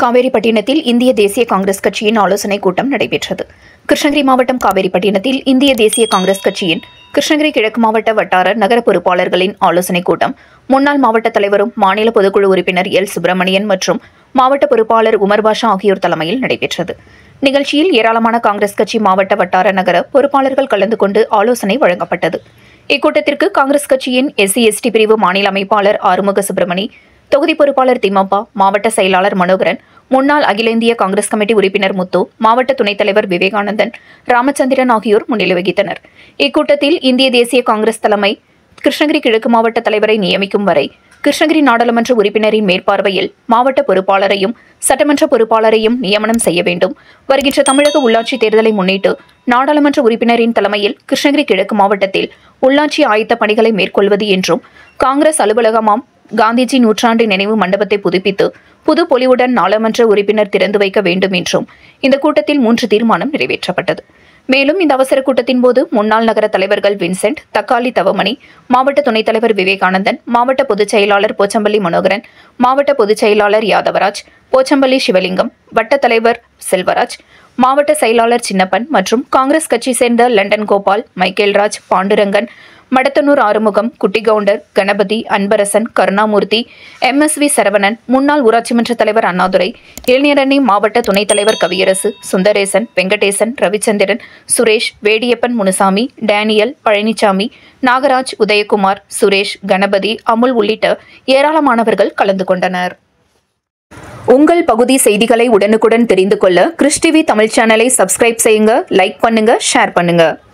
காவேரிப்பட்டினத்தில் இந்திய தேசிய காங்கிரஸ் கட்சியின் ஆலோசனைக் கூட்டம் நடைபெற்றது கிருஷ்ணகிரி மாவட்டம் காவேரிப்பட்டினத்தில் இந்திய தேசிய காங்கிரஸ் கட்சியின் கிருஷ்ணகிரி கிழக்கு மாவட்ட வட்டார நகர பொறுப்பாளர்களின் ஆலோசனைக் கூட்டம் முன்னாள் மாவட்ட தலைவரும் மாநில பொதுக்குழு உறுப்பினர் எல் சுப்பிரமணியன் மற்றும் மாவட்ட பொறுப்பாளர் உமர் பாஷா ஆகியோர் தலைமையில் நடைபெற்றது நிகழ்ச்சியில் ஏராளமான காங்கிரஸ் கட்சி மாவட்ட வட்டார நகர பொறுப்பாளர்கள் கலந்து கொண்டு ஆலோசனை வழங்கப்பட்டது இக்கூட்டத்திற்கு காங்கிரஸ் கட்சியின் எஸ்சி எஸ்டி பிரிவு மாநில அமைப்பாளர் ஆறுமுக சுப்பிரமணி தொகுதி பொறுப்பாளர் திம்மப்பா மாவட்ட செயலாளர் மனோகரன் முன்னாள் அகில இந்திய காங்கிரஸ் கமிட்டி உறுப்பினர் முத்து மாவட்ட துணைத் தலைவர் விவேகானந்தன் ராமச்சந்திரன் ஆகியோர் முன்னிலை வகித்தனர் இக்கூட்டத்தில் இந்திய தேசிய காங்கிரஸ் தலைமை கிருஷ்ணகிரி கிழக்கு மாவட்ட தலைவரை நியமிக்கும் வரை கிருஷ்ணகிரி நாடாளுமன்ற உறுப்பினரின் மேற்பார்வையில் மாவட்ட பொறுப்பாளரையும் சட்டமன்ற பொறுப்பாளரையும் நியமனம் செய்ய வேண்டும் வருகின்ற தமிழக உள்ளாட்சி தேர்தலை முன்னிட்டு நாடாளுமன்ற உறுப்பினரின் தலைமையில் கிருஷ்ணகிரி கிழக்கு மாவட்டத்தில் உள்ளாட்சி ஆயத்த பணிகளை மேற்கொள்வது என்றும் காங்கிரஸ் அலுவலகமாம் காந்திஜி நூற்றாண்டு நினைவு மண்டபத்தை புதுப்பித்து புது பொலிவுடன் நாடாளுமன்ற உறுப்பினர் திறந்து வைக்க வேண்டும் என்றும் இந்த கூட்டத்தில் மூன்று தீர்மானம் நிறைவேற்றப்பட்டது மேலும் இந்த அவசர கூட்டத்தின் போது முன்னாள் நகர தலைவர்கள் வின்சென்ட் தக்காளி தவமணி மாவட்ட துணைத் தலைவர் விவேகானந்தன் மாவட்ட பொதுச் செயலாளர் போச்சம்பள்ளி மனோகரன் மாவட்ட பொதுச் செயலாளர் யாதவராஜ் போச்சம்பள்ளி சிவலிங்கம் வட்ட தலைவர் செல்வராஜ் மாவட்ட செயலாளர் சின்னப்பன் மற்றும் காங்கிரஸ் கட்சி சேர்ந்த லண்டன் கோபால் மைக்கேல்ராஜ் பாண்டுரங்கன் மடத்தனூர் ஆறுமுகம் குட்டிகவுண்டர் கணபதி அன்பரசன் கருணாமூர்த்தி எம்எஸ்வி சரவணன் முன்னாள் ஊராட்சி மன்ற தலைவர் அண்ணாதுரை இளைஞரணி மாவட்ட துணைத் தலைவர் கவியரசு சுந்தரேசன் வெங்கடேசன் ரவிச்சந்திரன் சுரேஷ் வேடியப்பன் முனுசாமி டேனியல் பழனிசாமி நாகராஜ் உதயகுமார் சுரேஷ் கணபதி அமுல் உள்ளிட்ட ஏராளமானவர்கள் கலந்து கொண்டனர் உங்கள் பகுதி செய்திகளை உடனுக்குடன் தெரிந்து கொள்ள கிறிஸ் டிவி தமிழ் சேனலை சப்ஸ்கிரைப் செய்யுங்க லைக் பண்ணுங்க ஷேர் பண்ணுங்க